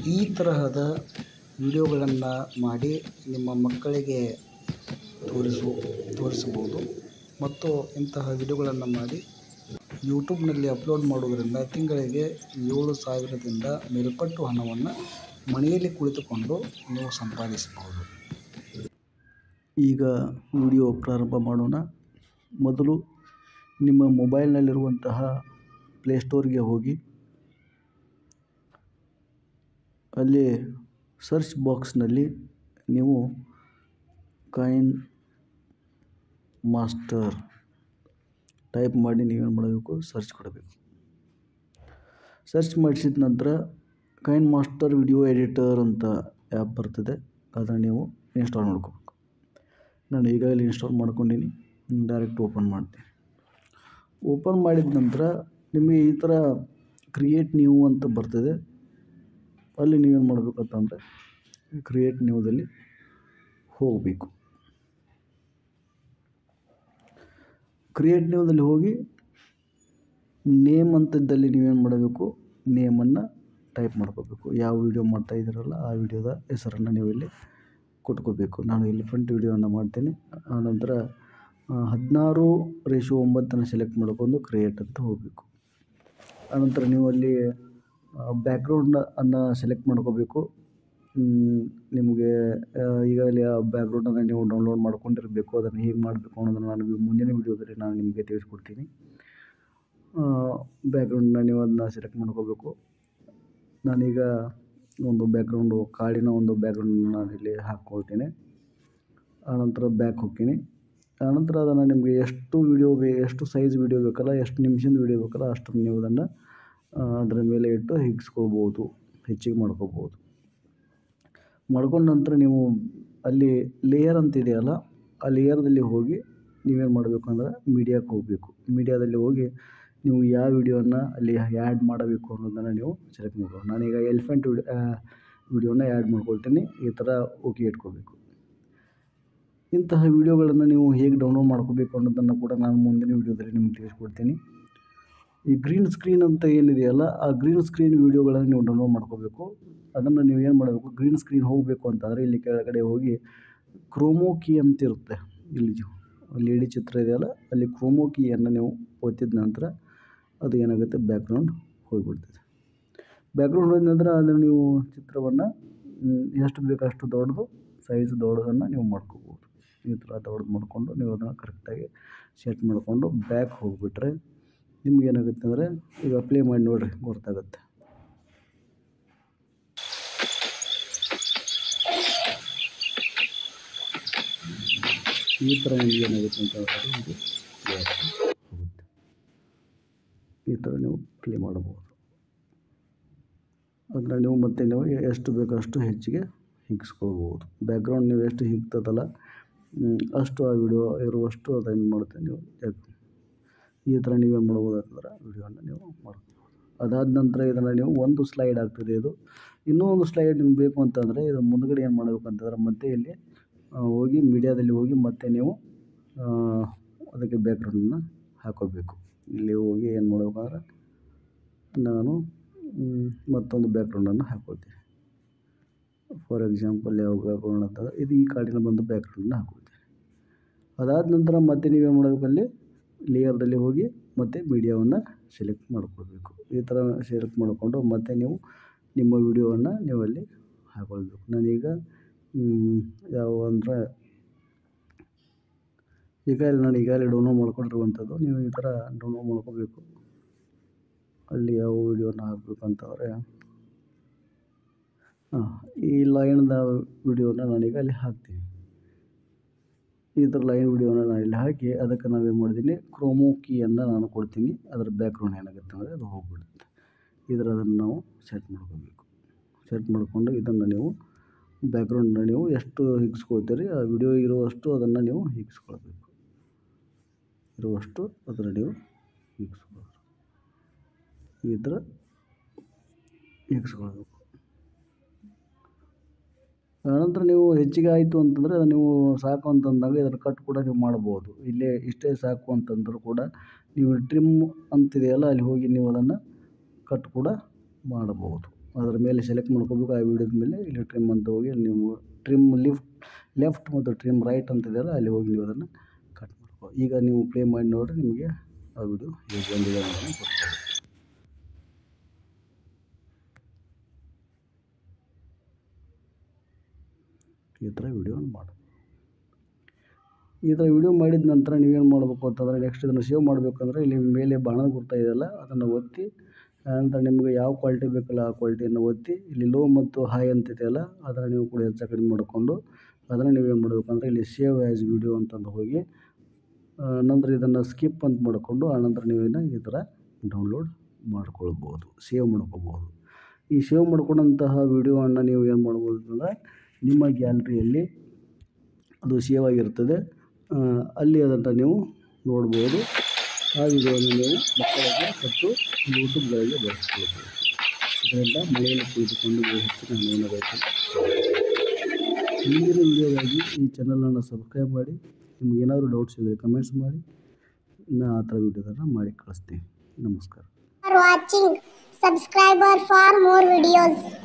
ಈ ತರಹದ ವಿಡಿಯೋಗಳನ್ನು ಮಾಡಿ ನಿಮ್ಮ ಮಕ್ಕಳಿಗೆ ತೋರಿಸು ತೋರಿಸಬಹುದು ಮತ್ತು ಇಂತಹ ವಿಡಿಯೋಗಳನ್ನು ಮಾಡಿ ಯೂಟ್ಯೂಬ್ನಲ್ಲಿ ಅಪ್ಲೋಡ್ ಮಾಡುವುದರಿಂದ ತಿಂಗಳಿಗೆ ಏಳು ಸಾವಿರದಿಂದ ಮೇಲ್ಪಟ್ಟು ಹಣವನ್ನು ಮನೆಯಲ್ಲಿ ಕುಳಿತುಕೊಂಡು ನೀವು ಸಂಪಾದಿಸಬಹುದು ಈಗ ವಿಡಿಯೋ ಪ್ರಾರಂಭ ಮಾಡೋಣ ಮೊದಲು ನಿಮ್ಮ ಮೊಬೈಲ್ನಲ್ಲಿರುವಂತಹ ಪ್ಲೇಸ್ಟೋರ್ಗೆ ಹೋಗಿ ಅಲ್ಲಿ ಸರ್ಚ್ ಬಾಕ್ಸ್ನಲ್ಲಿ ನೀವು ಕಾಯಿನ್ ಮಾಸ್ಟರ್ ಟೈಪ್ ಮಾಡಿ ನೀವೇನು ಮಾಡಬೇಕು ಸರ್ಚ್ ಕೊಡಬೇಕು ಸರ್ಚ್ ಮಾಡಿಸಿದ ನಂತರ ಕಾಯಿನ್ ಮಾಸ್ಟರ್ ವಿಡಿಯೋ ಎಡಿಟರ್ ಅಂತ ಆ್ಯಪ್ ಬರ್ತದೆ ಅದನ್ನು ನೀವು ಇನ್ಸ್ಟಾಲ್ ಮಾಡ್ಕೋಬೇಕು ನಾನು ಈಗಾಗಲೇ ಇನ್ಸ್ಟಾಲ್ ಮಾಡ್ಕೊಂಡೀನಿ ಡೈರೆಕ್ಟ್ ಓಪನ್ ಮಾಡ್ತೀನಿ ಓಪನ್ ಮಾಡಿದ ನಂತರ ನಿಮಗೆ ಈ ಥರ ಕ್ರಿಯೇಟ್ ನ್ಯೂ ಅಂತ ಬರ್ತದೆ ಅಲ್ಲಿ ನೀವೇನು ಮಾಡಬೇಕಂತಂದರೆ ಕ್ರಿಯೇಟ್ ನ್ಯೂದಲ್ಲಿ ಹೋಗಬೇಕು ಕ್ರಿಯೇಟ್ ನ್ಯೂದಲ್ಲಿ ಹೋಗಿ ನೇಮ್ ಅಂತಿದ್ದಲ್ಲಿ ನೀವೇನು ಮಾಡಬೇಕು ನೇಮನ್ನು ಟೈಪ್ ಮಾಡ್ಕೋಬೇಕು ಯಾವ ವಿಡಿಯೋ ಮಾಡ್ತಾ ಇದ್ದೀರಲ್ಲ ಆ ವಿಡಿಯೋದ ಹೆಸರನ್ನು ನೀವು ಇಲ್ಲಿ ಕೊಟ್ಕೋಬೇಕು ನಾನು ಎಲಿಫೆಂಟ್ ವಿಡಿಯೋನ ಮಾಡ್ತೀನಿ ಆನಂತರ ಹದಿನಾರು ರೇಷೋ ಒಂಬತ್ತನ್ನು ಸೆಲೆಕ್ಟ್ ಮಾಡ್ಕೊಂಡು ಕ್ರಿಯೇಟ್ ಅಂತ ಹೋಗಬೇಕು ಆನಂತರ ನೀವು ಅಲ್ಲಿ ಬ್ಯಾಕ್ಗ್ರೌಂಡ್ ಅನ್ನು ಸೆಲೆಕ್ಟ್ ಮಾಡ್ಕೋಬೇಕು ನಿಮಗೆ ಈಗಾಗಲೇ ಆ ಬ್ಯಾಕ್ಗ್ರೌಂಡನ್ನು ನೀವು ಡೌನ್ಲೋಡ್ ಮಾಡ್ಕೊಂಡಿರಬೇಕು ಅದನ್ನು ಹೇಗೆ ಮಾಡಬೇಕು ಅನ್ನೋದನ್ನು ನಾನು ಮುಂದಿನ ವಿಡಿಯೋದಲ್ಲಿ ನಾನು ನಿಮಗೆ ತಿಳಿಸ್ಕೊಡ್ತೀನಿ ಬ್ಯಾಕ್ಗ್ರೌಂಡನ್ನ ನೀವು ಅದನ್ನ ಸೆಲೆಕ್ಟ್ ಮಾಡ್ಕೋಬೇಕು ನಾನೀಗ ಒಂದು ಬ್ಯಾಕ್ಗ್ರೌಂಡು ಕಾಡಿನ ಒಂದು ಬ್ಯಾಕ್ಗ್ರೌಂಡನ್ನು ನಾನಿಲ್ಲಿ ಹಾಕ್ಕೊಳ್ತೀನಿ ಆನಂತರ ಬ್ಯಾಕ್ ಹೋಗ್ತೀನಿ ಆನಂತರ ಅದನ್ನು ನಿಮಗೆ ಎಷ್ಟು ವಿಡಿಯೋ ಬೇ ಎಷ್ಟು ಸೈಜ್ ವಿಡಿಯೋ ಬೇಕಲ್ಲ ಎಷ್ಟು ನಿಮಿಷದ ವಿಡಿಯೋ ಬೇಕಲ್ಲ ಅಷ್ಟನ್ನು ನೀವು ಅದನ್ನು ಅದರ ಮೇಲೆ ಇಟ್ಟು ಹಿಗ್ಸ್ಕೋಬೋದು ಹೆಚ್ಚಿಗೆ ಮಾಡ್ಕೋಬೋದು ಮಾಡ್ಕೊಂಡ ನಂತರ ನೀವು ಅಲ್ಲಿ ಲೇಯರ್ ಅಂತ ಇದೆಯಲ್ಲ ಆ ಲೇಯರ್ದಲ್ಲಿ ಹೋಗಿ ನೀವೇನು ಮಾಡಬೇಕು ಅಂದ್ರೆ ಮೀಡಿಯಾಕ್ಕೆ ಹೋಗಬೇಕು ಮೀಡಿಯಾದಲ್ಲಿ ಹೋಗಿ ನೀವು ಯಾವ ವಿಡಿಯೋನ ಅಲ್ಲಿ ಆ್ಯಡ್ ಮಾಡಬೇಕು ಅನ್ನೋದನ್ನು ನೀವು ಸೆಲೆಕ್ಟ್ ಮಾಡ್ಬೇಕು ನಾನೀಗ ಎಲಿಫೆಂಟ್ ವಿಡಿಯೋ ವಿಡಿಯೋನ ಆ್ಯಡ್ ಮಾಡ್ಕೊಳ್ತೀನಿ ಈ ಥರ ಓಕೆ ಇಟ್ಕೋಬೇಕು ಇಂತಹ ವಿಡಿಯೋಗಳನ್ನು ನೀವು ಹೇಗೆ ಡೌನ್ಲೋಡ್ ಮಾಡ್ಕೋಬೇಕು ಅನ್ನೋದನ್ನು ಕೂಡ ನಾನು ಮುಂದಿನ ವಿಡಿಯೋದಲ್ಲಿ ನಿಮ್ಗೆ ತಿಳಿಸ್ಕೊಡ್ತೀನಿ ಈ ಗ್ರೀನ್ ಸ್ಕ್ರೀನ್ ಅಂತ ಏನಿದೆಯಲ್ಲ ಆ ಗ್ರೀನ್ ಸ್ಕ್ರೀನ್ ವಿಡಿಯೋಗಳನ್ನು ನೀವು ಡೌನ್ಲೋಡ್ ಮಾಡ್ಕೋಬೇಕು ಅದನ್ನು ನೀವು ಏನು ಮಾಡಬೇಕು ಗ್ರೀನ್ ಸ್ಕ್ರೀನ್ ಹೋಗಬೇಕು ಅಂತಂದರೆ ಇಲ್ಲಿ ಕೆಳಗಡೆ ಹೋಗಿ ಕ್ರೋಮೋ ಕೀ ಅಂತ ಇರುತ್ತೆ ಇಲ್ಲಿ ಲೇಡಿ ಚಿತ್ರ ಇದೆಯಲ್ಲ ಅಲ್ಲಿ ಕ್ರೋಮೋ ಕೀಯನ್ನು ನೀವು ಒತ್ತಿದ ನಂತರ ಅದು ಏನಾಗುತ್ತೆ ಬ್ಯಾಕ್ಗ್ರೌಂಡ್ ಹೋಗಿಬಿಡ್ತದೆ ಬ್ಯಾಕ್ಗ್ರೌಂಡ್ ಹೋದ ನಂತರ ಅದನ್ನು ನೀವು ಚಿತ್ರವನ್ನು ಎಷ್ಟು ಬೇಕು ಅಷ್ಟು ದೊಡ್ಡದು ಸೈಜ್ ದೊಡ್ಡದನ್ನು ನೀವು ಮಾಡ್ಕೋಬೋದು ಈ ಥರ ದೊಡ್ಡದು ಮಾಡಿಕೊಂಡು ನೀವು ಅದನ್ನು ಕರೆಕ್ಟಾಗಿ ಸೆಟ್ ಮಾಡಿಕೊಂಡು ಬ್ಯಾಕ್ ಹೋಗಿಬಿಟ್ರೆ ನಿಮ್ಗೆ ಏನಾಗುತ್ತೆ ಅಂದರೆ ಈಗ ಪ್ಲೇ ಮಾಡಿ ನೋಡಿರಿ ಗೊತ್ತಾಗುತ್ತೆ ಈ ಥರ ನಿಮ್ಗೆ ಏನಾಗುತ್ತೆ ಅಂತ ಹೇಳಿದ್ರೆ ಇದು ಹೋಗುತ್ತೆ ಈ ಥರ ನೀವು ಪ್ಲೇ ಮಾಡಬಹುದು ಅದನ್ನ ನೀವು ಮತ್ತೆ ನೀವು ಎಷ್ಟು ಬೇಕೋ ಅಷ್ಟು ಹೆಚ್ಚಿಗೆ ಹಿಗ್ಸ್ಕೊಳ್ಬೋದು ಬ್ಯಾಕ್ಗ್ರೌಂಡ್ ನೀವು ಎಷ್ಟು ಹಿಗ್ತದಲ್ಲ ಅಷ್ಟು ಆ ವಿಡಿಯೋ ಇರುವಷ್ಟು ಅದನ್ನು ಮಾಡುತ್ತೆ ನೀವು ಈ ಥರ ನೀವೇನು ಮಾಡ್ಬೋದು ಅಂತಂದ್ರೆ ವಿಡಿಯೋನ ನೀವು ಮಾಡ್ಬೋದು ಅದಾದ ನಂತರ ಇದನ್ನು ನೀವು ಒಂದು ಸ್ಲೈಡ್ ಆಗ್ತದೆ ಇದು ಇನ್ನೂ ಒಂದು ಸ್ಲೈಡ್ ನಿಮ್ಗೆ ಬೇಕು ಅಂತಂದರೆ ಇದು ಮುಂದ್ಗಡೆ ಏನು ಮಾಡಬೇಕು ಅಂತಂದ್ರೆ ಮತ್ತೆ ಇಲ್ಲಿ ಹೋಗಿ ಮೀಡಿಯಾದಲ್ಲಿ ಹೋಗಿ ಮತ್ತೆ ನೀವು ಅದಕ್ಕೆ ಬ್ಯಾಕ್ಗ್ರೌಂಡನ್ನು ಹಾಕೋಬೇಕು ಇಲ್ಲಿ ಹೋಗಿ ಏನು ಮಾಡ್ಬೇಕಂದ್ರೆ ನಾನು ಮತ್ತೊಂದು ಬ್ಯಾಕ್ಗ್ರೌಂಡನ್ನು ಹಾಕ್ಕೊಳ್ತೀನಿ ಫಾರ್ ಎಕ್ಸಾಂಪಲ್ ಯಾವ ಬ್ಯಾಕ್ಗ್ರೌಂಡ್ ಅಂತಂದ್ರೆ ಇದು ಈ ಕಾಡಿನ ಬಂದು ಬ್ಯಾಕ್ಗ್ರೌಂಡನ್ನ ಹಾಕ್ಕೊಳ್ತೀನಿ ಅದಾದ ನಂತರ ಮತ್ತೆ ನೀವೇನು ಮಾಡಬೇಕು ಅಲ್ಲಿ ಲೇಯರ್ದಲ್ಲಿ ಹೋಗಿ ಮತ್ತೆ ಮೀಡಿಯಾವನ್ನು ಸೆಲೆಕ್ಟ್ ಮಾಡ್ಕೊಳ್ಬೇಕು ಈ ಥರ ಸೆಲೆಕ್ಟ್ ಮಾಡಿಕೊಂಡು ಮತ್ತೆ ನೀವು ನಿಮ್ಮ ವಿಡಿಯೋವನ್ನು ನೀವು ಅಲ್ಲಿ ಹಾಕ್ಕೊಳ್ಬೇಕು ನಾನೀಗ ಯಾವ ಅಂದರೆ ಈಗ ನಾನು ಈಗಾಗಲೇ ಡೌನ್ಲೋಡ್ ಮಾಡ್ಕೊಂಡಿರುವಂಥದ್ದು ನೀವು ಈ ಥರ ಡೌನ್ಲೋಡ್ ಮಾಡ್ಕೋಬೇಕು ಅಲ್ಲಿ ಯಾವ ವಿಡಿಯೋನ ಹಾಕಬೇಕು ಅಂತಂದರೆ ಹಾಂ ಈ ಲೈನ್ದ ವಿಡಿಯೋನ ನಾನೀಗ ಅಲ್ಲಿ ಹಾಕ್ತೀನಿ ಈ ಥರ ಲೈನ್ ವಿಡಿಯೋನ ನಾನು ಇಲ್ಲಿ ಹಾಕಿ ಅದಕ್ಕೆ ನಾವೇನು ಮಾಡಿದ್ದೀನಿ ಕ್ರೋಮೋ ಕೀಯನ್ನು ನಾನು ಕೊಡ್ತೀನಿ ಅದರ ಬ್ಯಾಕ್ಗ್ರೌಂಡ್ ಏನಾಗುತ್ತೆ ಅಂದರೆ ಅದು ಹೋಗ್ಬಿಡುತ್ತೆ ಇದರ ಅದನ್ನು ನಾವು ಸೆಟ್ ಮಾಡ್ಕೋಬೇಕು ಸೆಟ್ ಮಾಡಿಕೊಂಡು ಇದನ್ನು ನೀವು ಬ್ಯಾಕ್ಗ್ರೌಂಡನ್ನ ನೀವು ಎಷ್ಟು ಹಿಗ್ಸ್ಕೊಳ್ತೀರಿ ಆ ವಿಡಿಯೋ ಇರುವಷ್ಟು ಅದನ್ನು ನೀವು ಹಿಗ್ಸ್ಕೊಳ್ಬೇಕು ಇರುವಷ್ಟು ಅದನ್ನು ನೀವು ಹಿಗ್ಸ್ಕೊಳ್ಬೇಕು ಈ ಥರ ಹಿಗ್ಸ್ಕೊಳ್ಬೇಕು ಆನಂತರ ನೀವು ಹೆಚ್ಚಿಗೆ ಆಯಿತು ಅಂತಂದರೆ ಅದನ್ನು ನೀವು ಸಾಕು ಅಂತಂದಾಗ ಇದರ ಕಟ್ ಕೂಡ ನೀವು ಮಾಡ್ಬೋದು ಇಲ್ಲೇ ಇಷ್ಟೇ ಸಾಕು ಅಂತಂದರೂ ಕೂಡ ನೀವು ಟ್ರಿಮ್ ಅಂತಿದೆಯಲ್ಲ ಅಲ್ಲಿ ಹೋಗಿ ನೀವು ಅದನ್ನು ಕಟ್ ಕೂಡ ಮಾಡಬಹುದು ಅದರ ಮೇಲೆ ಸೆಲೆಕ್ಟ್ ಮಾಡ್ಕೋಬೇಕು ಆ ವಿಡಿಯೋದ ಮೇಲೆ ಇಲ್ಲಿ ಟ್ರಿಮ್ ಅಂತ ಹೋಗಿ ಅಲ್ಲಿ ನೀವು ಟ್ರಿಮ್ ಲಿಫ್ಟ್ ಲೆಫ್ಟ್ ಮತ್ತು ಟ್ರಿಮ್ ರೈಟ್ ಅಂತ ಇದೆಯಲ್ಲ ಅಲ್ಲಿ ಹೋಗಿ ನೀವು ಅದನ್ನು ಕಟ್ ಮಾಡ್ಕೋ ಈಗ ನೀವು ಪ್ಲೇ ಮಾಡಿ ನೋಡಿರಿ ನಿಮಗೆ ಆ ವಿಡಿಯೋ ಹೇಗೆ ಬಂದಿದೆ ಅನ್ನೋದನ್ನು ಗೊತ್ತಾಗುತ್ತೆ ಈ ಥರ ವಿಡಿಯೋನ ಮಾಡಿ ಈ ಥರ ವಿಡಿಯೋ ಮಾಡಿದ ನಂತರ ನೀವೇನು ಮಾಡಬೇಕು ಅಂತಂದರೆ ನೆಕ್ಸ್ಟ್ ಇದನ್ನು ಸೇವ್ ಮಾಡಬೇಕಂದ್ರೆ ಇಲ್ಲಿ ಮೇಲೆ ಬಾಣದ ಗುರ್ತ ಇದೆಯಲ್ಲ ಅದನ್ನು ಒತ್ತಿ ಆನಂತರ ನಿಮಗೆ ಯಾವ ಕ್ವಾಲಿಟಿ ಬೇಕಲ್ಲ ಆ ಕ್ವಾಲಿಟಿಯನ್ನು ಒತ್ತಿ ಇಲ್ಲಿ ಲೋ ಮತ್ತು ಹೈ ಅಂತ ಇದೆಯಲ್ಲ ಅದನ್ನು ನೀವು ಕೂಡ ಹೆಚ್ಚು ಕಡಿಮೆ ಮಾಡಿಕೊಂಡು ಅದನ್ನು ನೀವೇನು ಮಾಡಬೇಕಂದ್ರೆ ಇಲ್ಲಿ ಸೇವ್ ಆ್ಯಸ್ ವಿಡಿಯೋ ಅಂತಂದು ಹೋಗಿ ಆ, ನಂತರ ಇದನ್ನು ಸ್ಕಿಪ್ ಅಂತ ಮಾಡಿಕೊಂಡು ಆನಂತರ ನೀವೇನು ಈ ಥರ ಡೌನ್ಲೋಡ್ ಮಾಡ್ಕೊಳ್ಬೋದು ಸೇವ್ ಮಾಡ್ಕೋಬೋದು ಈ ಸೇವ್ ಮಾಡ್ಕೊಂಡಂತಹ ವಿಡಿಯೋವನ್ನು ನೀವು ಏನು ಮಾಡ್ಬೋದು ಅಂತಂದರೆ ನಿಮ್ಮ ಗ್ಯಾಲರಿಯಲ್ಲಿ ಅದು ಸೇವ್ ಆಗಿರ್ತದೆ ಆ, ಅಲ್ಲಿ ಅದನ್ನು ನೀವು ನೋಡ್ಬೋದು ಆ ವಿಡಿಯೋವನ್ನು ನೀವು ಮಕ್ಕಳಿಗೆ ಮತ್ತು ಯೂಟ್ಯೂಬ್ಗಳಿಗೆ ಬಳಸ್ಕೊಳ್ಬೋದು ಇದರಿಂದ ಮಳೆಯಲ್ಲಿ ಕುಳಿತುಕೊಂಡು ನೀವು ಹೆಚ್ಚಿನ ಹಣವನ್ನು ಗಳಿಸಿ ಮುಂದಿನ ವಿಡಿಯೋಗಾಗಿ ಈ ಚಾನಲನ್ನು ಸಬ್ಸ್ಕ್ರೈಬ್ ಮಾಡಿ ನಿಮ್ಗೆ ಏನಾದರೂ ಡೌಟ್ಸ್ ಇದ್ದರೆ ಕಮೆಂಟ್ಸ್ ಮಾಡಿ ನಾ ಆ ಥರ ವಿಡಿಯೋದನ್ನು ಮಾಡಿ ಕಳಿಸ್ತೀನಿ ನಮಸ್ಕಾರ for watching. Subscriber for more videos.